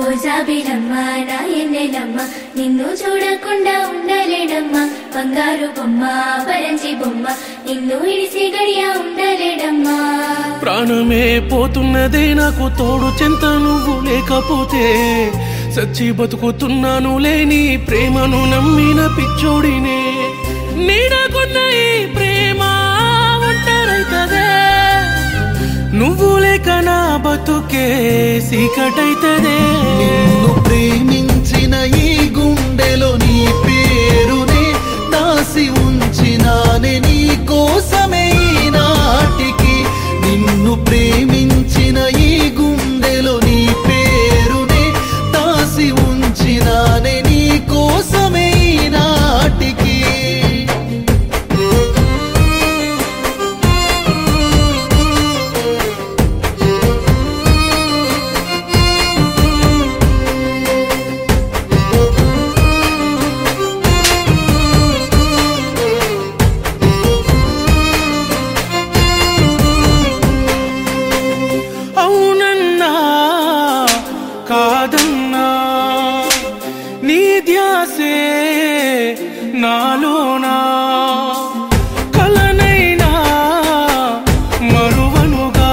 జాబిలమ్మ నా ఎన్నెలమ్మ నిన్ను చూడకుండా ఉండలేడమ్మా బంగారు బొమ్మ పరంజి బొమ్మ నిన్ను ఇడిసి గడియ ఉండలేడమ్మా ప్రాణమే పోతున్నదే నాకు తోడు చెంత నువ్వు లేకపోతే సచ్చి బతుకుతున్నాను లేని ప్రేమను నమ్మిన పిచ్చోడినే నీడకున్న ఈ ప్రేమ ఒంటరైతదే నువ్వు లేక నా బతుకే సీకటైతదే నిన్ను ప్రేమించిన ఈ గుండెలో నీ పేరునే దాసి ఉంచినానే నీ కోసమే నాటికి నిన్ను ప్రేమించిన ఈ గుండెలో నీ పేరునే దాసి ఉంచినానే నీ కోసమే నాటికి అవునన్నా కాదన్నా నీ ధ్యాసే నాలోనా కలనైనా మరువనుగా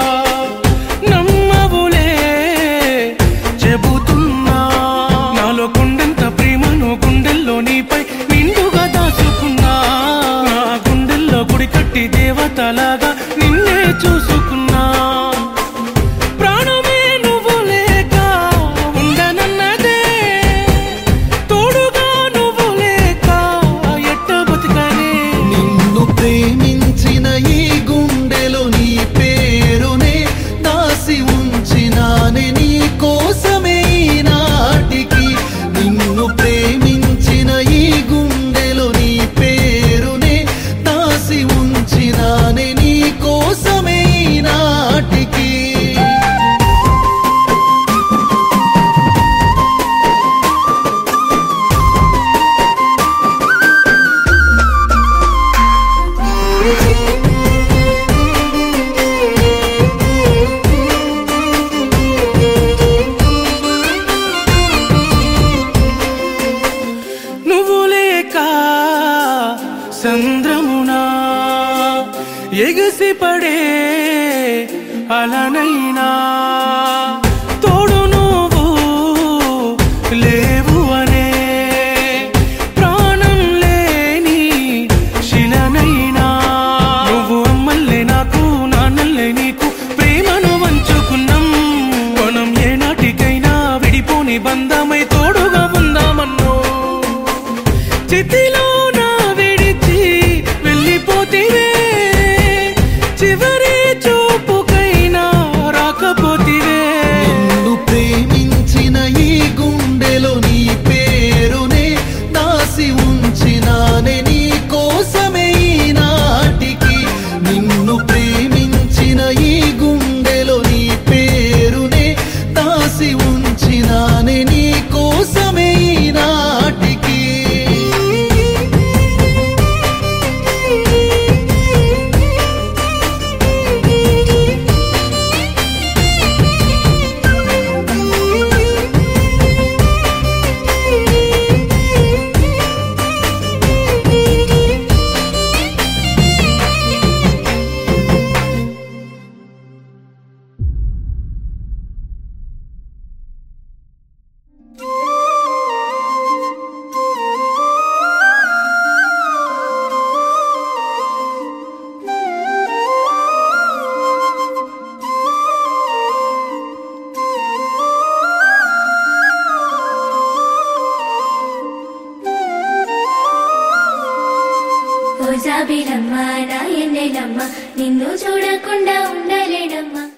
నమ్మవులే చెబుతున్నా నాలో కొండంత ప్రేమను గుండెల్లో నీపై నిండుగా దాచుకున్నా నా గుండెల్లో గుడి కట్టి దేవతలాగా నిన్నే చూసుకున్నా ప్రాణమే నువ్వు లేక ఉండనన్నదే తోడుగా నువ్వు లేక ఎట్ట బతికనే నిన్ను ప్రేమించిన ఈ గుండెలో నీ పేరునే దాసి ఉంచినానే నీ కోసమే నాటికి నిన్ను ప్రేమించిన ఈ గుండెలో నీ పేరునే దాసి ఉంచినానే నీ కోసమే నాటికి నువ్వు లేక సంద్రమునా ఎగసిపడే అలనైనా తోడు నువ్వు లేవు అనే ప్రాణం లేని శిలనైనా నువ్వు అమ్మల్లే నాకు నాన్నల్లే నీకు ప్రేమను వంచుకున్నాం మనం ఏనాటికైనా విడిపోని బంధమై తోడుగా ఉందామన్నో చితిలో నా విడిచి వెళ్ళిపోతివే చివరి చూపుకైనా రాకపోతివే నిన్ను ప్రేమించిన ఈ గుండెలో నీ పేరునే దాసి ఉంచినానే నీ కోసమే నాటికి నిన్ను ప్రేమించిన ఈ గుండెలో నీ పేరునే దాసి ఉంచినానే నీ కోసమే నాటికి ఓ జాబిలమ్మ నా ఎన్నెలమ్మ నిన్ను చూడకుండా ఉండలేడమ్మా